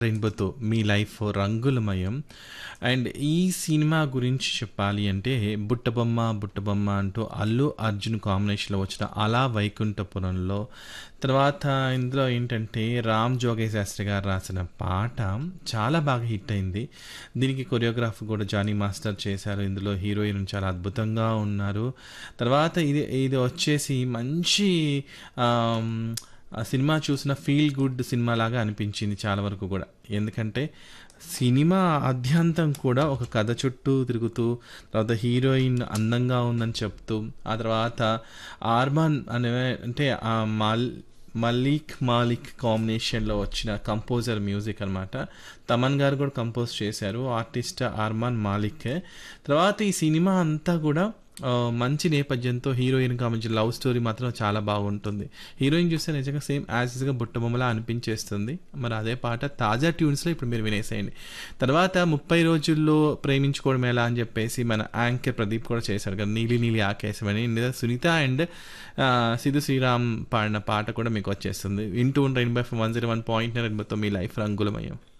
రెయిన్బోతో మీ లైఫ్ రంగులమయం అండ్ ఈ సినిమా గురించి చెప్పాలి అంటే బుట్టబొమ్మ బుట్టబొమ్మ అంటూ అల్లు అర్జున్ కాంబినేషన్లో వచ్చిన అలా వైకుంఠపురంలో తర్వాత ఇందులో ఏంటంటే రామ్ జోగే శాస్త్రి గారు రాసిన పాట చాలా బాగా హిట్ అయింది దీనికి కొరియోగ్రాఫ్ కూడా జానీ మాస్టర్ చేశారు ఇందులో హీరోయిన్ చాలా అద్భుతంగా ఉన్నారు తర్వాత ఇది ఇది వచ్చేసి మంచి ఆమ్, ఆ సినిమా చూసిన ఫీల్ గుడ్ సినిమా లాగా అనిపించింది చాలా వరకు కూడా ఎందుకంటే సినిమా అద్యంతం కూడా ఒక కథ చుట్టూ తిరుగుతూ తర్వాత హీరోయిన్ అందంగా ఉందని చెప్తూ ఆ తర్వాత ఆర్మాన్ అనే అంటే ఆ మాల్ మలీక్ మాలిక్ కాంబినేషన్లో వచ్చిన కంపోజర్ మ్యూజిక్ అనమాట తమన్ గారు కూడా కంపోజ్ చేశారు ఆర్టిస్ట్ ఆర్మాన్ మాలిక్ తర్వాత ఈ సినిమా అంతా కూడా ఆ, మంచి నేపథ్యంతో హీరోయిన్ కామించి లవ్ స్టోరీ మాత్రం చాలా బాగుంటుంది హీరోయిన్ చూస్తే నిజంగా సేమ్ యాజ్గా బుట్టబొమ్మలా అనిపించేస్తుంది మరి అదే పాట తాజా ట్యూన్స్లో ఇప్పుడు మీరు వినేసేయండి తర్వాత ముప్పై రోజుల్లో ప్రేమించుకోవడం ఎలా అని చెప్పేసి మన యాంకర్ ప్రదీప్ కూడా చేశాడు కదా నీలి నీలి ఆకేశం అని ఇందులో సునీత అండ్ సిద్ధు శ్రీరామ్ పాడిన పాట కూడా మీకు వచ్చేస్తుంది వింటూ rainbow one zero one point రెయిన్బోతో మీ లైఫ్ రంగులమయం